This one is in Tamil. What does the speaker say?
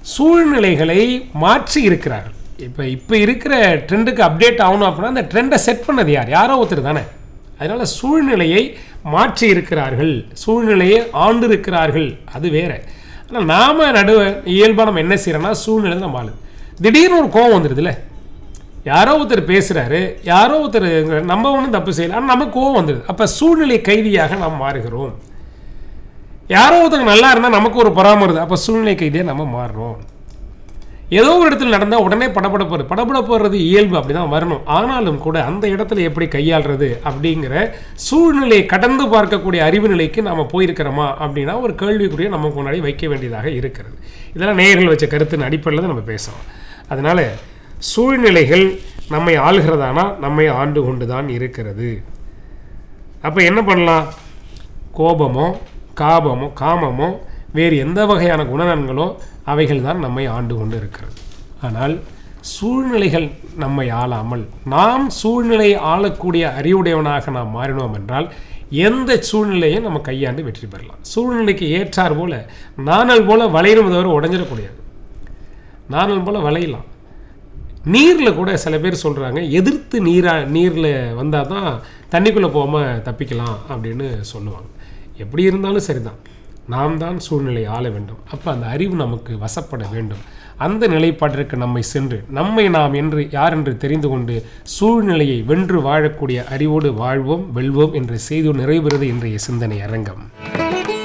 சூழ்நிலைகளை மாற்றி இருக்கிறார்கள் இப்போ இப்போ இருக்கிற ட்ரெண்டுக்கு அப்டேட் ஆகணும் அப்படின்னா அந்த ட்ரெண்டை செட் பண்ணது யார் யாரோ ஒருத்தர் தானே அதனால் சூழ்நிலையை மாற்றி இருக்கிறார்கள் சூழ்நிலையை ஆண்டு இருக்கிறார்கள் அது வேற ஆனால் நாம் நடுவ இயல்பாக நம்ம என்ன செய்கிறோன்னா சூழ்நிலை நம்ம ஆளு திடீர்னு ஒரு கோவம் வந்துடுதுல்ல யாரோ ஒருத்தர் பேசுகிறாரு யாரோ ஒருத்தர் நம்ம ஒன்றும் தப்பு செய்யல ஆனால் நமக்கு கோவம் வந்துடுது அப்போ சூழ்நிலை கைதியாக நாம் மாறுகிறோம் யாரோ ஒருத்தங்க நல்லா இருந்தால் நமக்கு ஒரு பொறாம வருது அப்போ சூழ்நிலை கைதியாக நம்ம மாறுறோம் ஏதோ ஒரு இடத்துல நடந்தால் உடனே படபடப்பு படபடப்புறது இயல்பு அப்படி தான் வரணும் ஆனாலும் கூட அந்த இடத்துல எப்படி கையாளுறது அப்படிங்கிற சூழ்நிலையை கடந்து பார்க்கக்கூடிய அறிவு நிலைக்கு நாம் போயிருக்கிறோமா அப்படின்னா ஒரு கேள்விக்குரிய நமக்கு முன்னாடி வைக்க வேண்டியதாக இருக்கிறது இதெல்லாம் நேயர்கள் வச்ச கருத்தின் அடிப்படையில் தான் நம்ம பேசுகிறோம் அதனால் சூழ்நிலைகள் நம்மை ஆளுகிறதானா நம்மை ஆண்டு கொண்டு தான் இருக்கிறது அப்போ என்ன பண்ணலாம் கோபமோ காபமோ காமமோ வேறு எந்த வகையான குணநலன்களோ அவைகள் தான் நம்மை ஆண்டு கொண்டு இருக்கிறது ஆனால் சூழ்நிலைகள் நம்மை ஆளாமல் நாம் சூழ்நிலையை ஆளக்கூடிய அறிவுடையவனாக நாம் மாறினோம் என்றால் எந்த சூழ்நிலையும் நம்ம கையாண்டு வெற்றி பெறலாம் சூழ்நிலைக்கு ஏற்றார் போல நாணல் போல வளையணும் தவிர உடஞ்சிடக்கூடியது நாணல் போல வளையலாம் நீரில் கூட சில பேர் சொல்கிறாங்க எதிர்த்து நீரா நீரில் வந்தால் தான் தண்ணிக்குள்ளே போகாமல் தப்பிக்கலாம் அப்படின்னு சொல்லுவாங்க எப்படி இருந்தாலும் சரிதான் நாம் தான் சூழ்நிலை ஆள வேண்டும் அப்போ அந்த அறிவு நமக்கு வசப்பட வேண்டும் அந்த நிலைப்பாட்டிற்கு நம்மை சென்று நம்மை நாம் என்று யார் என்று தெரிந்து கொண்டு சூழ்நிலையை வென்று வாழக்கூடிய அறிவோடு வாழ்வோம் வெல்வோம் என்ற செய்தி நிறைவு பெறுவது இன்றைய சிந்தனை அரங்கம்